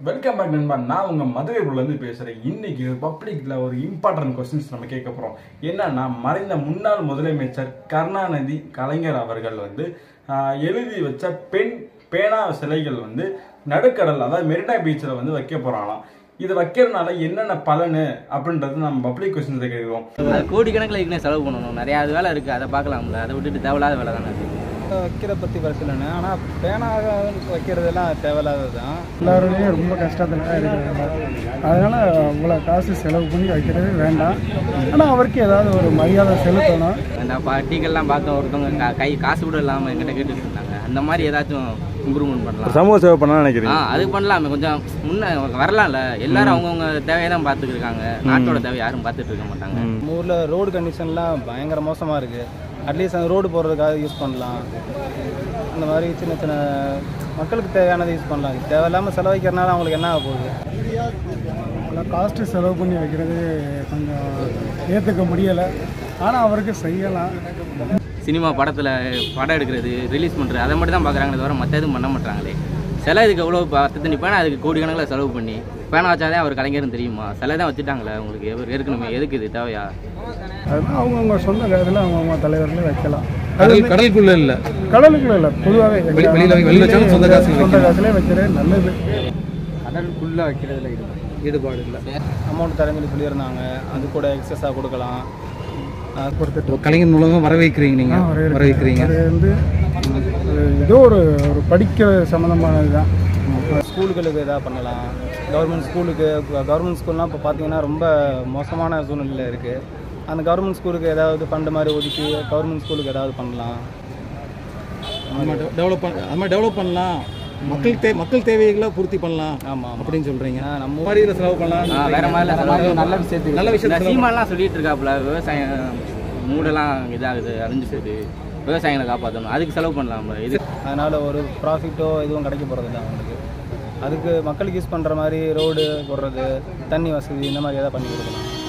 Welcome back நண்பா நான் உங்க மதுரைக்குள்ளேருந்து பேசுறேன் இன்னைக்கு பப்ளிக்ல ஒரு இம்பார்ட்டன்ட் கொஸ்டின்ஸ் நம்ம கேட்க போறோம் என்னன்னா மறைந்த முன்னாள் முதலமைச்சர் கருணாநிதி கலைஞர் அவர்கள் வந்து ஆஹ், எழுதி வச்ச பெண் பேனா சிலைகள் வந்து நடுக்கடல் அதாவது மெரினா பீச்சில் வந்து வைக்க போறாங்களாம் இது வைக்கிறதுனால என்னென்ன பலனு அப்படின்றது நம்ம பப்ளிக் கொஸ்டின்ஸ் கேட்கிறோம் அது கோடிக்கணக்கில் இதுக்குனே செலவு பண்ணணும் நிறையா அது வேலை இருக்குது அதை பார்க்கலாம்ல அதை விட்டுட்டு தேவையில்லாத வேலை தானே அது வைக்கிற பற்றி பிரச்சனை ஆனால் பேனாக வைக்கிறதெல்லாம் தேவையில்லாதது தான் எல்லாருமே ரொம்ப கஷ்டத்தில் தான் இருக்கிறாங்க அதனால் அவ்வளோ காசு செலவு பண்ணி வைக்கிறது வேண்டாம் ஆனால் அவருக்கு ஏதாவது ஒரு மரியாதை செலுத்தணும் அந்த பட்டிகள்லாம் பார்த்தோம் ஒருத்தவங்க கா- கை காசு கூட இல்லாமல் எங்கிட்ட கேட்டுட்டு இருந்தாங்க அந்த மாதிரி ஏதாச்சும் இம்ப்ரூவ்மெண்ட் பண்ணலாம் சமூக சேவை பண்ண நினைக்கிறீங்க ஆ அது பண்ணலாமே கொஞ்சம் முன்ன வரலாம்ல எல்லாரும் அவங்கவுங்க தேவையை தான் பார்த்துட்டு இருக்காங்க நாட்டோட தேவை யாரும் பார்த்துட்டு இருக்க மாட்டாங்க நம்ம ஊரில் ரோடு கண்டிஷன்லாம் பயங்கர மோசமாக இருக்குது அட்லீஸ்ட் அந்த ரோடு போடுறதுக்காக யூஸ் பண்ணலாம் இந்த மாதிரி சின்ன சின்ன மக்களுக்கு தேவையானதை யூஸ் பண்ணலாம் இது தேவையில்லாமல் செலவழிக்கிறனால அவங்களுக்கு என்ன ஆக போகுது அவ்வளோ காஸ்ட்டு செலவு பண்ணி வைக்கிறது கொஞ்சம் ஏற்றுக்க முடியலை ஆனால் அவருக்கு செய்யலாம் சினிமா படத்தில் படம் எடுக்கிறது ரிலீஸ் பண்ணுறது அதை மட்டும் தான் பார்க்குறாங்களே தவிர மற்ற எதுவும் பண்ண மாட்டாங்களே சில இதுக்கு எவ்வளோ பத்து தண்ணி பேனா அதுக்கு கோடிக்கணக்கில் செலவு பண்ணி பேனா வச்சாதான் அவர் கலைஞர்னு தெரியுமா சிலை தான் வச்சுட்டாங்களே உங்களுக்கு எவர் ஏற்கனவே எதுக்கு இது தேவையா அதுதான் அவங்கவுங்க சொந்த இதில் அவங்கவுங்க தலைவர்களே வைக்கலாம் அது கடல் வந்து கடலுக்குள்ள இல்ல கடலுக்குள்ள இல்லை பொதுவாகவே வெளி- வெளியில வை- வெளியில வச்சாலும் சொந்த காசுல சொந்த காசுலேயே வைக்கிறது நல்லது கடலுக்குள்ளே வைக்கிறதுல ஈடுபாடு இல்ல அமௌண்ட் தரேன்னு சொல்லி சொல்லியிருந்தாங்க அது கூட எக்ஸஸாக கொடுக்கலாம் கொடுத்துட்டு இப்போ கலைஞர் மூலமா வர வைக்கிறீங்க நீங்க ஆ, வரவேற்கிறேன். வர வைக்கிறீங்க அது வந்து அது ஏதோ ஒரு ஒரு படிக்கிற சம்மந்தமானது தான் ஸ்கூலுகளுக்கு எதாவது பண்ணலாம் கவர்மெண்ட் ஸ்கூலுக்கு கவர்மெண்ட் ஸ்கூல்லாம் இப்போ பார்த்தீங்கன்னா ரொம்ப மோசமான சூழ்நிலையில் இருக்குது அந்த கவர்மெண்ட் ஸ்கூலுக்கு ஏதாவது ஃபண்டு மாதிரி ஒதுக்கி கவர்மெண்ட் ஸ்கூலுக்கு ஏதாவது பண்ணலாம் டெவலப் பண்ண அது மாதிரி டெவலப் பண்ணலாம் மக்கள் தே மக்கள் தேவைகளை பூர்த்தி பண்ணலாம் ஆமாம் ஆமாம் அப்படின்னு சொல்றீங்க ஏன்னா நம்ம இந்த மாதிரி இதில் செலவு பண்ணலாம் ஆ, வேற மாதிரிலாம் செலவு நல்ல விஷயத்துக்கு நல்ல இந்த விஷயத்துக்கு சீமாலாம் சொல்லிட்டு இருக்காப்புல விவசாயம் மூடெல்லாம் இதாகுது அழிஞ்சு போகுது விவசாயிகளை காப்பாற்றணும் அதுக்கு செலவு பண்ணலாம்ல இது அதனால் ஒரு ப்ராஃபிட்டோ எதுவும் கிடைக்க போகிறதில்ல அவங்களுக்கு அதுக்கு மக்களுக்கு யூஸ் பண்ணுற மாதிரி ரோடு போடுறது தண்ணி வசதி இந்த மாதிரி எதாவது பண்ணி கொடுக்கலாம்